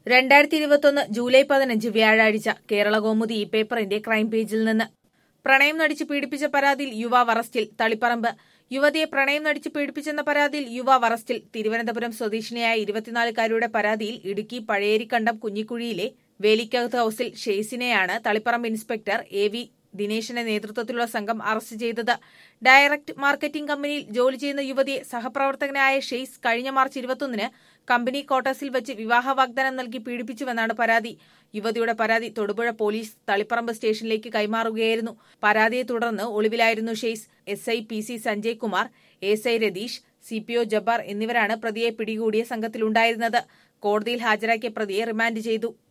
രണ്ടായിരത്തി ഇരുപത്തൊന്ന് ജൂലൈ പതിനഞ്ച് വ്യാഴാഴ്ച കേരള കൗമുദി ഈ പേപ്പറിന്റെ ക്രൈം പേജിൽ നിന്ന് പ്രണയം നടിച്ച് പീഡിപ്പിച്ച പരാതിയിൽ യുവാവ് അറസ്റ്റിൽ തളിപ്പറമ്പ് യുവതിയെ പ്രണയം നടിച്ച് പീഡിപ്പിച്ചെന്ന പരാതിയിൽ യുവാവ് അറസ്റ്റിൽ തിരുവനന്തപുരം സ്വദേശിനിയായ ഇരുപത്തിനാലുകാരിയുടെ പരാതിയിൽ ഇടുക്കി പഴയേരിക്കണ്ടം കുഞ്ഞിക്കുഴിയിലെ വേലിക്കകത്ത് ഹൌസിൽ ഷെയ്സിനെയാണ് തളിപ്പറമ്പ് ഇൻസ്പെക്ടർ എ വി ദിനേശിന്റെ നേതൃത്വത്തിലുള്ള സംഘം അറസ്റ്റ് ചെയ്തത് ഡയറക്ട് മാർക്കറ്റിംഗ് കമ്പനിയിൽ ജോലി ചെയ്യുന്ന യുവതിയെ സഹപ്രവർത്തകനായ ഷെയ്സ് കഴിഞ്ഞ മാർച്ച് ഇരുപത്തൊന്നിന് കമ്പനി ക്വാർട്ടേഴ്സിൽ വെച്ച് വിവാഹ വാഗ്ദാനം നൽകി പീഡിപ്പിച്ചുവെന്നാണ് പരാതി യുവതിയുടെ പരാതി തൊടുപുഴ പോലീസ് തളിപ്പറമ്പ് സ്റ്റേഷനിലേക്ക് കൈമാറുകയായിരുന്നു പരാതിയെ തുടർന്ന് ഒളിവിലായിരുന്നു Shais S I P C Sanjay Kumar S I Ratheesh C P O Jabbar എന്നിവരാണ് പ്രതിയെ പിടികൂടിയ സംഘത്തിലുണ്ടായിരുന്നത് കോടതിയിൽ ഹാജരാക്കിയ പ്രതിയെ റിമാൻഡ് ചെയ്തു